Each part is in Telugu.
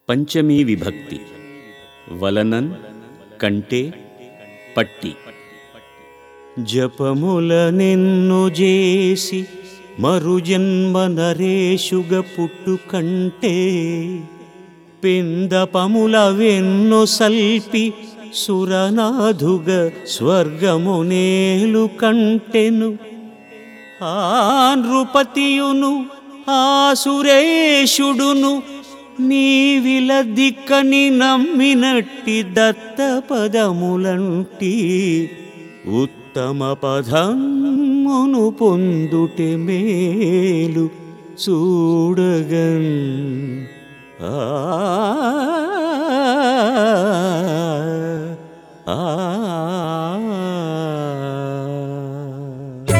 పంచమీ విభక్తి వలనన్ కంటే పట్టి జపముల నిన్ను చేసి మరు జన్మ నరేషుగ పుట్టు కంటే పిందపముల వెన్ను సల్పి సురనాథుగ స్వర్గమునేలు కంటెను ఆ నృపతియును ఆ సురేషుడును నీవిల దిక్కని నమ్మినట్టి దత్త పదములంటి ఉత్తమ పదమును పొందుటే మేలు చూడగన్ ఆ ఆ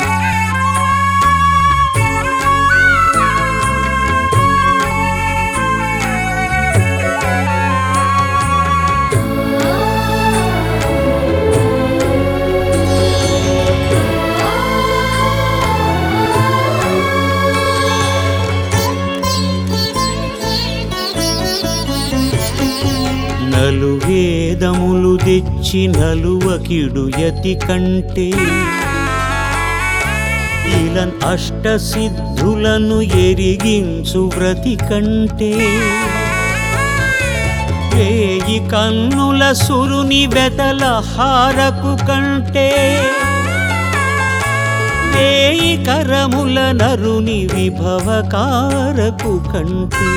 నలు వేదములు తెచ్చి నలువకిడు యతి కంటే ఇలన్ అష్ట సిద్ధులను ఎరిగించు వ్రతి కంటే వేయి కన్నుల సురుని వెతల హారకు కంటే వేయి కరముల నరుని విభవకారకు కంటే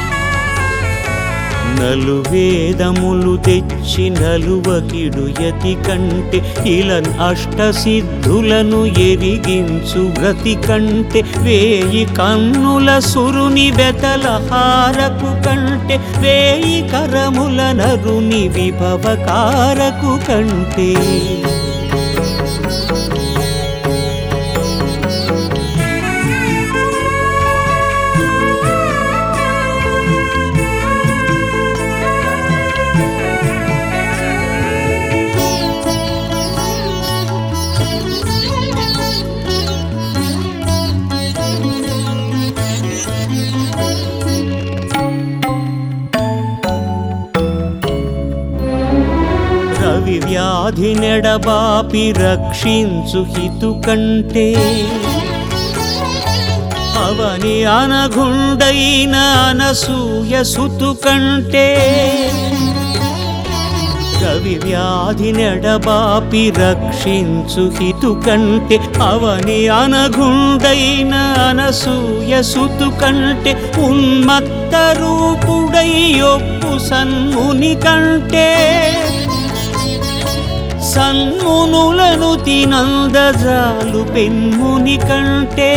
నలు వేదములు తెచ్చి నలువకిడు యతి కంటే ఇలన్ అష్ట సిద్ధులను ఎరిగించు వ్రతి కంటే వేయి కన్నుల సురుని వెతల హారకు కంటే వేయి కరముల నరుని విభవకారకు కంటే రవి వ్యాధి నెడబాపి రక్షించు హితు కంటే అవని అనగుండైన అనసూయ సుతు కంటే రవి వ్యాధి నెడబాపి రక్షించు హితు కంటే అవని అనగుండైన అనసూయ సుతు కంటే ఉన్మత్త రూపుడై ఒప్పు సన్ముని కంటే సన్మునులను తినందజాలు పెన్ముని కంటే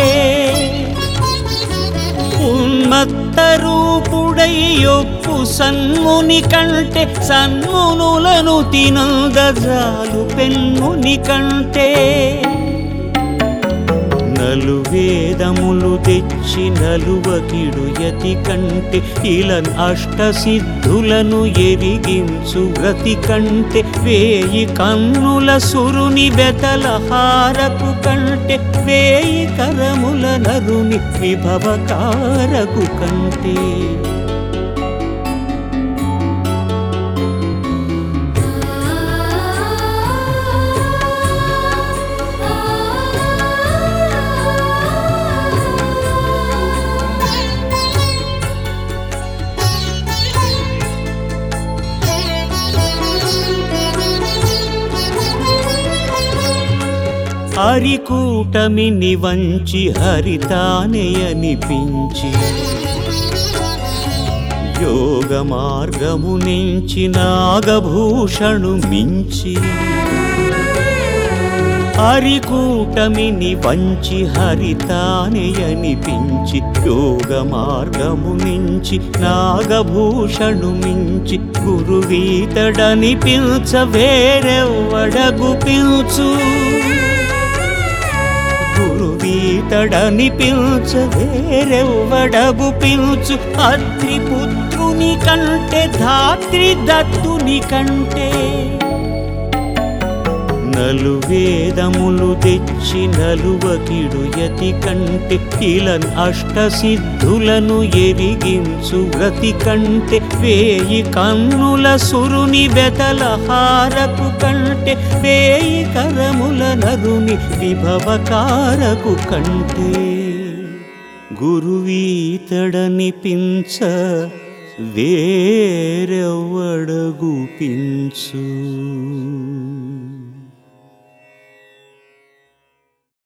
ఉన్మత్త రూపుడై ఒప్పు సన్ముని కంటే సన్మునులను తినందజాలు పెన్ముని కంటే నలు వేదములు తెచ్చి నలువకిడు యతి కంటే ఇలన్ అష్ట సిద్ధులను ఎరిగించు వ్రతి కంటే వేయి కన్నుల సురుని బెతల హారకు కంటే వేయి కరముల నరుని విభవకారకు కంటే హరికూటమిని వంచి హరితానే అనిపించి యోగ మార్గము నుంచి నాగభూషణు మించి హరికూటమిని వంచి హరితానే అనిపించి యోగ మార్గము నుంచి నాగభూషణు మించి గురువీతడని పిల్చ వేరెవ్వడగు పిల్చు గురువీతడని పిల్చ వేరెవ్వడగు పిల్చు అత్రిపుత్రుని కంటే ధాత్రి దత్తుని కంటే నలు వేదములు తెచ్చి నలువకిడు యతి కంటే ఇలన్ అష్ట సిద్ధులను ఎరిగించు వ్రతి కంటే వేయి కన్నుల సురుని బెతల హారకు కంటే వేయి కరముల నరుని విభవకారకు కంటే గురువీతడనిపించ వేరెవ్వడగుపించు